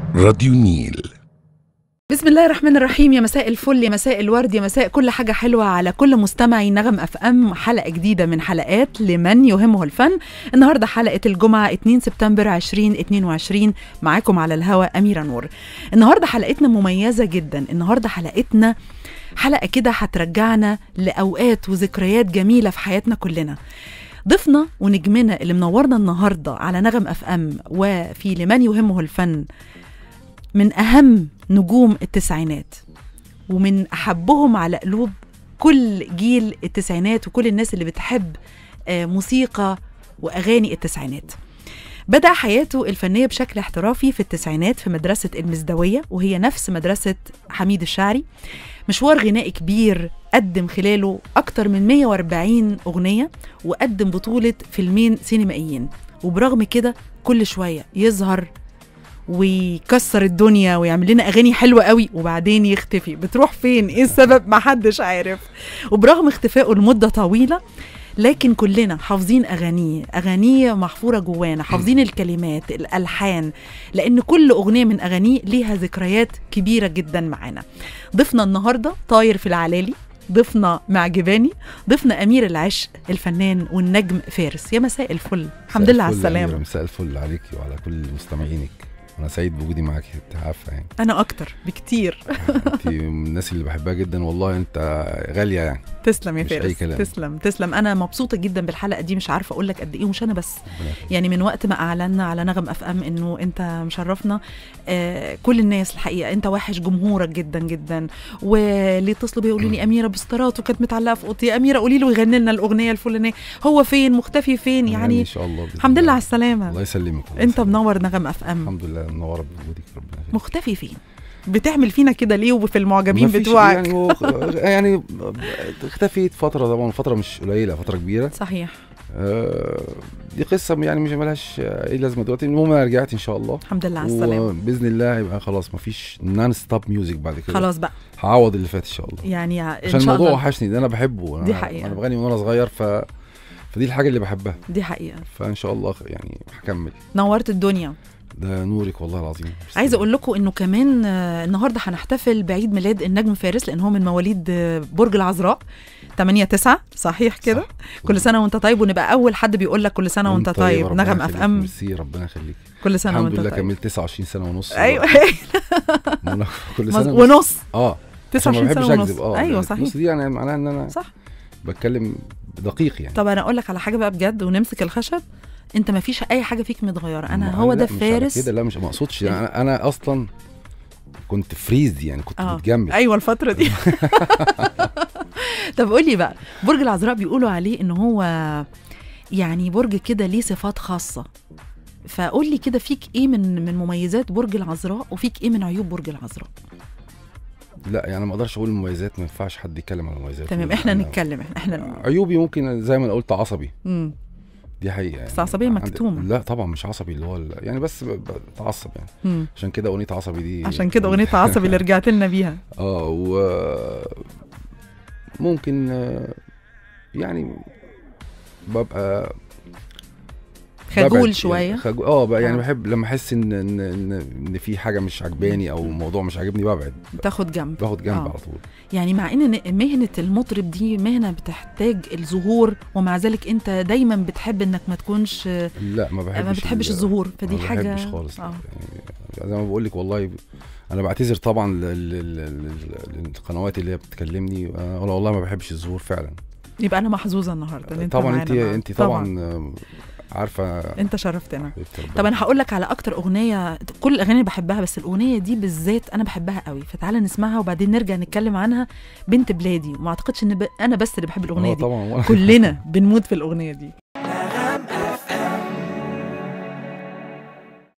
راديو نيل بسم الله الرحمن الرحيم يا مساء الفل يا مساء الورد يا مساء كل حاجة حلوة على كل مستمعي نغم اف ام حلقة جديدة من حلقات لمن يهمه الفن النهاردة حلقة الجمعة 2 سبتمبر 2022 معاكم على الهوا أميرة نور النهاردة حلقتنا مميزة جدا النهاردة حلقتنا حلقة كده هترجعنا لأوقات وذكريات جميلة في حياتنا كلنا ضيفنا ونجمنا اللي منورنا النهاردة على نغم اف ام وفي لمن يهمه الفن من أهم نجوم التسعينات ومن أحبهم على قلوب كل جيل التسعينات وكل الناس اللي بتحب آه، موسيقى وأغاني التسعينات بدأ حياته الفنية بشكل احترافي في التسعينات في مدرسة المزدوية وهي نفس مدرسة حميد الشاعري مشوار غنائي كبير قدم خلاله أكتر من 140 أغنية وقدم بطولة فيلمين سينمائيين وبرغم كده كل شوية يظهر ويكسر الدنيا ويعمل لنا اغاني حلوه قوي وبعدين يختفي بتروح فين ايه السبب محدش عارف وبرغم اختفائه لمده طويله لكن كلنا حافظين اغانيه اغانيه محفوره جوانا حافظين الكلمات الالحان لان كل اغنيه من اغانيه ليها ذكريات كبيره جدا معانا ضيفنا النهارده طاير في العلالي ضيفنا معجباني ضيفنا امير العشق الفنان والنجم فارس يا مساء الفل الحمد لله على مساء الفل يا أميرة، السلامه مساء الفل عليكي وعلى كل مستمعينك انا سعيد بوجودي معاكي انت عارفه يعني انا اكتر بكتير انت من الناس اللي بحبها جدا والله انت غاليه يعني تسلم يا مش أي فارس كلام. تسلم تسلم انا مبسوطه جدا بالحلقه دي مش عارفه اقول لك قد ايه ومش انا بس ربنا يخليك. يعني من وقت ما اعلنا على نغم اف ام انه انت مشرفنا آه كل الناس الحقيقه انت واحش جمهورك جدا جدا واللي اتصلوا بيا يقولوا لي اميره بستراته كانت متعلقه في اوضتي يا اميره قولي له يغني لنا الاغنيه الفلانيه هو فين مختفي فين يعني ان شاء الله بإذن الحمد لله الله. على السلامه الله يسلمك الله انت يسلمك. منور نغم اف ام الحمد لله منوره بوجودك ربنا يخليك مختفي فين بتعمل فينا كده ليه وفي المعجبين مفيش- بتوعك يعني هو يعني اختفيت فتره طبعا فتره مش قليله فتره كبيره صحيح آه، دي قصه يعني مش مالهاش اي لازمه دلوقتي المهم انا رجعت ان شاء الله الحمد لله على السلامه وباذن الله هيبقى خلاص مفيش نون ستوب ميوزك بعد كده خلاص بقى هعوض اللي فات ان شاء الله يعني ان عشان شاء الموضوع الله وحشني ده انا بحبه أنا دي حقيقة. انا بغني من وانا صغير ف فدي الحاجه اللي بحبها دي حقيقه فان شاء الله يعني هكمل نورت الدنيا ده نورك والله العظيم عايزه اقول لكم انه كمان آه، النهارده هنحتفل بعيد ميلاد النجم فارس لان هو من مواليد آه، برج العذراء 8 9 صحيح كده صح. كل سنه وانت طيب ونبقى اول حد بيقول لك كل سنه وانت طيب ربنا نغم اف يخليك. ام ميرسي ربنا يخليك كل سنه الحمد وانت لله طيب كملت 29 سنه ونص ايوه ما أنا كل مز- سنه ونص اه عشان ما 29 بحبش سنه ونص اكذب اه ايوه النص صحيح دي يعني معناها ان انا صح بتكلم دقيق يعني طب انا اقول لك على حاجه بقى بجد ونمسك الخشب انت ما فيش اي حاجه فيك متغيره انا ما- هو لا، ده مش على فارس كده لا مش ما اقصدش يعني انا انا اصلا كنت فريز يعني كنت آه. متجمد ايوه الفتره دي طب قولي بقى برج العذراء بيقولوا عليه ان هو يعني برج كده ليه صفات خاصه فقول لي كده فيك ايه من من مميزات برج العذراء وفيك ايه من عيوب برج العذراء لا يعني ما اقدرش اقول المميزات ما ينفعش حد يتكلم عن المميزات تمام احنا أنا- نتكلم احنا احنا عيوبي ممكن زي ما انا قلت عصبي امم دي حقيقه يعني بس عصبية عندي- مكتومة. لا طبعا مش عصبي اللي هو ال- يعني بس ب- بتعصب يعني امم عشان كده اغنيه عصبي دي عشان كده اغنيه عصبي اللي رجعت لنا بيها اه و ممكن آه، يعني ببقى خجول ببعد شويه يعني خجول اه بقى يعني آه. بحب لما احس ان ان ان, إن في حاجه مش عجباني او موضوع مش عاجبني ببعد تاخد جنب باخد جنب آه. على طول يعني مع ان مهنه المطرب دي مهنه بتحتاج الظهور ومع ذلك انت دايما بتحب انك ما تكونش لا ما بحبش ما بتحبش ال- الظهور فدي ما حاجه بحبش خالص آه. يعني زي ما بقول لك والله ب- انا بعتذر طبعا لل- لل- لل- للقنوات اللي هي بتكلمني انا والله ما بحبش الظهور فعلا يبقى انا محظوظه النهارده إن انت طبعا معانا انت النهاردة. انت طبعا آه، عارفه انت شرفتنا حبيبتي ربنا طب انا هقول لك على اكتر اغنيه كل الاغاني اللي بحبها بس الاغنيه دي بالذات انا بحبها قوي فتعالى نسمعها وبعدين نرجع نتكلم عنها بنت بلادي وما اعتقدش ان ب... انا بس اللي بحب الاغنيه آه دي طبعا كلنا بنموت في الاغنيه دي